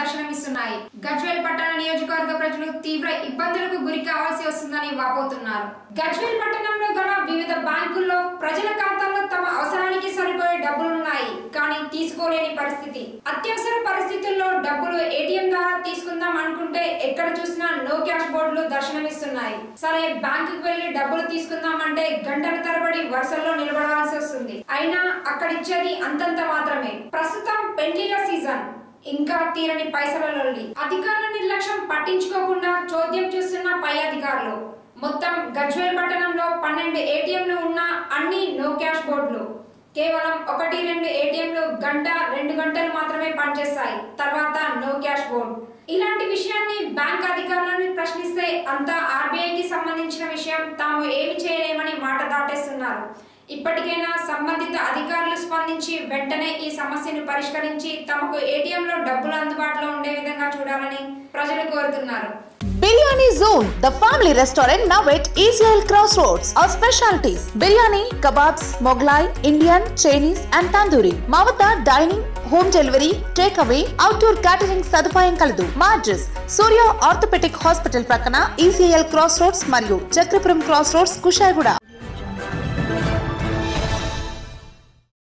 దర్శనమిస్తున్నాయి గజ్వేల్ పట్టణ నియోజకవర్గ ప్రజలు తీవ్ర ఇబ్బందులకు గురి కావాల్సి వస్తుందని వాపోతున్నారు గజ్వేల్ పట్టణంలో గల వివిధ బ్యాంకుల్లో ప్రజల ఖాతాల్లో తమ అవసరానికి సరిపోయే డబ్బులున్నాయి కానీ తీసుకోలేని పరిస్థితి అత్యవసర పరిస్థితుల్లో డబ్బులు ఏటీఎం ద్వారా తీసుకుందాం అనుకుంటే ఎక్కడ చూసినా నో క్యాష్ బోర్డులు దర్శనమిస్తున్నాయి సరే బ్యాంకుకి వెళ్లి డబ్బులు తీసుకుందాం అంటే గంటల తరబడి వరుసల్లో నిలబడాల్సి వస్తుంది అయినా అక్కడిచ్చేది అంతంత మాత్రమే ప్రస్తుతం పెళ్లిల సీజన్ ఇంకా తీరని పైసల లొల్లి అధికారుల నిర్లక్ష్యం పట్టించుకోకుండా చోద్యం చూస్తున్న పై అధికారులు మొత్తం గజ్వేల్ పట్టణంలో పన్నెండు ఏటీఎంలు ఉన్న అన్ని నో క్యాష్ బోర్డులు కేవలం ఒకటి రెండు ఏటీఎంలు గంట రెండు గంటలు మాత్రమే పనిచేస్తాయి తర్వాత నో క్యాష్ బోర్డ్ ఇలాంటి విషయాన్ని బ్యాంక్ అధికారులను ప్రశ్నిస్తే అంతా ఆర్బీఐకి సంబంధించిన విషయం తాము ఏమి చేయలేమని మాట దాటేస్తున్నారు ఇప్పటికైనా సంబంధిత అధికారులు స్పందించి వెంటనే ఈ సమస్యను పరిష్కరించి తమకు ఏటీఎంలో డబ్బులు అందుబాటులో ఉండే విధంగా చూడాలని ప్రజలు కోరుతున్నారు Biryani Zone, the family restaurant now at ECL Crossroads. Our specialties biryani, kebabs, Moglai, Indian, Chinese, and tandoori. మా వద్ద dining home delivery take away outdoor catering సదుపాయం కలదు మా అడ్రస్ సూర్య ఆర్థోపెటిక్ హాస్పిటల్ ప్రక్కన ఈసీఎల్ క్రాస్ రోడ్స్ మరియు Chakrapuram cross roads Kushaiguda